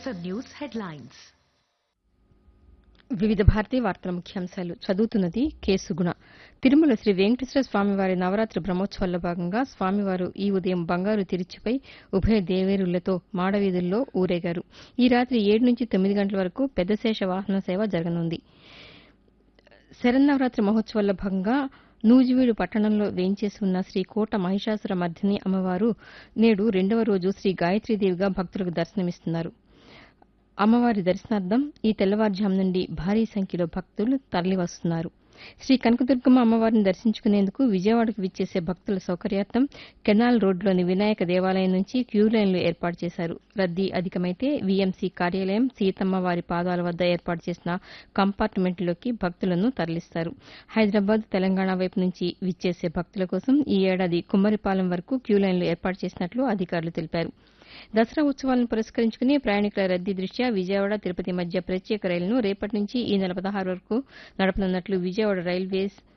FM News headlines. వివిధ భారతీయ వార్తల ముఖ్యాంశాలు చదువుతున్నది కె సుగుణ తిరుమల శ్రీ వెంకటేశ్వర స్వామివారి నవరాత్రి బ్రహ్మోత్సవాల్లో భాగంగా స్వామివారు ఈ ఉదయం బంగారు తిరుచిపై ఉభయ దేవేరులతో మాడవీధుల్లో ఊరేగారు ఈ రాత్రి ఏడు నుంచి తొమ్మిది గంటల వరకు పెద్దశేష వాహన సేవ జరగనుంది శరన్నవరాత్రి మహోత్సవాల్లో భాగంగా నూజివీడు పట్టణంలో వేంచేసి ఉన్న శ్రీ కోట మహిషాసుర మర్దిని అమ్మవారు నేడు రెండవ రోజు శ్రీ గాయత్రీదేవిగా భక్తులకు దర్శనమిస్తున్నారు అమ్మవారి దర్శనార్థం ఈ తెల్లవారుజాము నుండి భారీ సంఖ్యలో భక్తులు తరలివస్తున్నారు శ్రీ కనకదుర్గమ్మ అమ్మవారిని దర్శించుకునేందుకు విజయవాడకు విచ్చేసే భక్తుల సౌకర్యార్థం కెనాల్ రోడ్లోని వినాయక దేవాలయం నుంచి క్యూ లైన్లు ఏర్పాటు చేశారు రద్దీ అధికమైతే వీఎంసీ కార్యాలయం సీతమ్మ వారి పాదాల వద్ద ఏర్పాటు చేసిన కంపార్ట్మెంట్లోకి భక్తులను తరలిస్తారు హైదరాబాద్ తెలంగాణ వైపు నుంచి విచ్చేసే భక్తుల కోసం ఈ ఏడాది కుమ్మరిపాలెం వరకు క్యూ లైన్లు ఏర్పాటు చేసినట్లు అధికారులు తెలిపారు దసరా ఉత్సవాలను పురస్కరించుకుని ప్రయాణికుల రద్దీ దృష్ట్యా విజయవాడ తిరుపతి మధ్య ప్రత్యేక రైలును రేపటి నుంచి ఈ నెల పదహారు వరకు నడపనున్నట్లు విజయవాడ రైల్వేస్